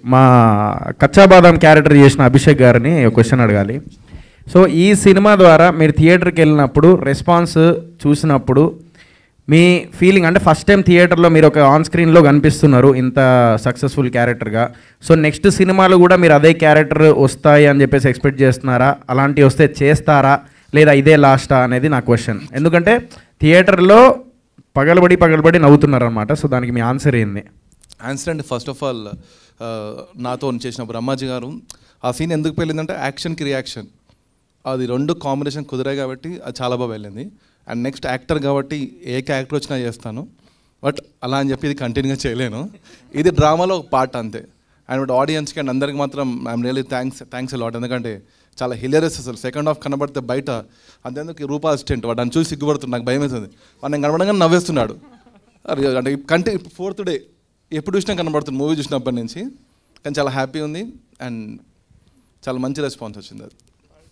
మా కచ్చాబాదం క్యారెక్టర్ చేసిన అభిషేక్ గారిని ఒక క్వశ్చన్ అడగాలి సో ఈ సినిమా ద్వారా మీరు థియేటర్కి వెళ్ళినప్పుడు రెస్పాన్స్ చూసినప్పుడు మీ ఫీలింగ్ అంటే ఫస్ట్ టైం థియేటర్లో మీరు ఒక ఆన్ స్క్రీన్లో కనిపిస్తున్నారు ఇంత సక్సెస్ఫుల్ క్యారెక్టర్గా సో నెక్స్ట్ సినిమాలు కూడా మీరు అదే క్యారెక్టర్ వస్తాయి అని చెప్పేసి ఎక్స్పెక్ట్ చేస్తున్నారా అలాంటివి వస్తే చేస్తారా లేదా ఇదే లాస్టా అనేది నా క్వశ్చన్ ఎందుకంటే థియేటర్లో పగలబడి పగలబడి నవ్వుతున్నారు అనమాట సో దానికి మీ ఆన్సర్ ఏంది ఆన్సర్ అండి ఫస్ట్ ఆఫ్ ఆల్ నాతో చేసిన బ్రహ్మాజీ గారు ఆ సీన్ ఎందుకు వెళ్ళిందంటే యాక్షన్కి రియాక్షన్ అది రెండు కాంబినేషన్ కుదిరాయి కాబట్టి అది చాలా బాగా వెళ్ళింది అండ్ నెక్స్ట్ యాక్టర్ కాబట్టి ఏ క్యారెక్టర్ వచ్చినా చేస్తాను బట్ అలా అని చెప్పి ఇది కంటిన్యూగా చేయలేను ఇది డ్రామాలో ఒక పార్ట్ అంతే అండ్ బట్ ఆడియన్స్కి అండ్ అందరికి మాత్రం I'm really thanks thanks lot ఎందుకంటే చాలా హిలేరియస్ అసలు సెకండ్ హాఫ్ కనబడితే బయట అంతేందుకు రూపా అసిస్టెంట్ వాడు నన్ను చూసి సిగ్గుపడుతుంది నాకు భయం వేస్తుంది వాడు నేను కనబడంగా నవ్వేస్తున్నాడు అరే, అంటే కంటే ఫోర్త్ డే ఎప్పుడు చూసినా కనబడుతుంది మూవీ చూసినప్పటి నుంచి కానీ చాలా హ్యాపీ ఉంది అండ్ చాలా మంచి రెస్పాన్స్ వచ్చింది అది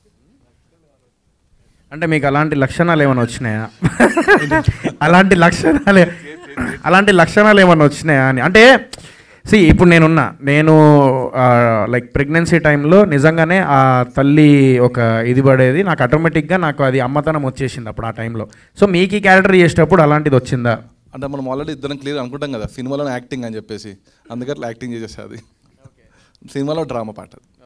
అంటే మీకు అలాంటి లక్షణాలు ఏమైనా వచ్చినాయా అలాంటి లక్షణాలు అలాంటి లక్షణాలు ఏమైనా వచ్చినాయా అని అంటే సి ఇప్పుడు నేనున్నా నేను లైక్ ప్రెగ్నెన్సీ టైంలో నిజంగానే ఆ తల్లి ఒక ఇది పడేది నాకు ఆటోమేటిక్గా నాకు అది అమ్మతనం వచ్చేసింది అప్పుడు ఆ టైంలో సో మీకు ఈ క్యారెక్టర్ చేసేటప్పుడు అలాంటిది వచ్చిందా అంటే మనం ఆల్రెడీ ఇద్దరం క్లియర్ అనుకుంటాం కదా సినిమాలో యాక్టింగ్ అని చెప్పేసి అందుకట్లా యాక్టింగ్ చేసేసి అది సినిమాలో డ్రామా పాట అది